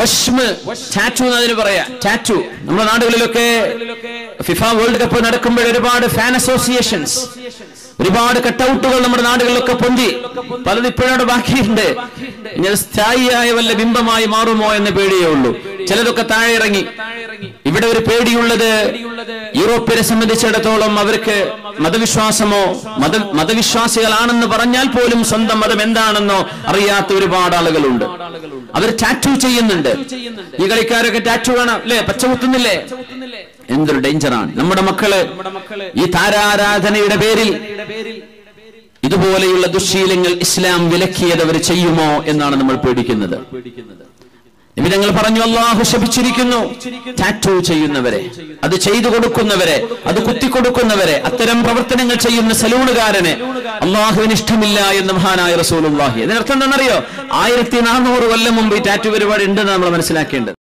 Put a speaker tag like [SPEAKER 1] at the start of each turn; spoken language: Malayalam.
[SPEAKER 1] വഷ്മ് ടാറ്റു എന്നതിന് പറയാ ടാറ്റു നമ്മുടെ നാടുകളിലൊക്കെ ഫിഫ വേൾഡ് കപ്പ് നടക്കുമ്പോൾ ഒരുപാട് ഫാൻ അസോസിയേഷൻസ് ഒരുപാട് കട്ടൗട്ടുകൾ നമ്മുടെ നാടുകളിലൊക്കെ പൊന്തി പലത് ഇപ്പോഴോട് ബാക്കിയുണ്ട് ഇനി അത് സ്ഥായിയായ വല്ല ബിംബമായി മാറുമോ എന്ന പേടിയേ ഉള്ളൂ ചിലതൊക്കെ താഴെ ഇറങ്ങി ഇവിടെ ഒരു പേടിയുള്ളത് യൂറോപ്പിനെ സംബന്ധിച്ചിടത്തോളം അവർക്ക് മതവിശ്വാസമോ മത മതവിശ്വാസികളാണെന്ന് പറഞ്ഞാൽ പോലും സ്വന്തം മതം എന്താണെന്നോ അറിയാത്ത ഒരുപാട് ആളുകളുണ്ട് അവർ ടാറ്റു ചെയ്യുന്നുണ്ട് ഈ കളിക്കാരൊക്കെ ടാറ്റു കാണാം അല്ലെ പച്ച കുത്തുന്നില്ലേ എന്തൊരു ഡേഞ്ചറാണ് നമ്മുടെ മക്കള് ഈ താരാരാധനയുടെ പേരിൽ ഇതുപോലെയുള്ള ദുശീലങ്ങൾ ഇസ്ലാം വിലക്കിയത് അവർ ചെയ്യുമോ എന്നാണ് നമ്മൾ പേടിക്കുന്നത് നബി ഞങ്ങൾ പറഞ്ഞു അള്ളാഹു ശപിച്ചിരിക്കുന്നു ടാറ്റു ചെയ്യുന്നവരെ അത് ചെയ്തു കൊടുക്കുന്നവരെ അത് കുത്തിക്കൊടുക്കുന്നവരെ അത്തരം പ്രവർത്തനങ്ങൾ ചെയ്യുന്ന സലൂണുകാരനെ അള്ളാഹുവിന് ഇഷ്ടമില്ല എന്ന് മഹാനായ റസൂലുള്ളാഹി അതിനർത്ഥം എന്താണെന്നറിയോ ആയിരത്തി നാനൂറ് കൊല്ലം മുമ്പ് ഈ ടാറ്റു പരിപാടി ഉണ്ടെന്ന് നമ്മൾ മനസ്സിലാക്കേണ്ടത്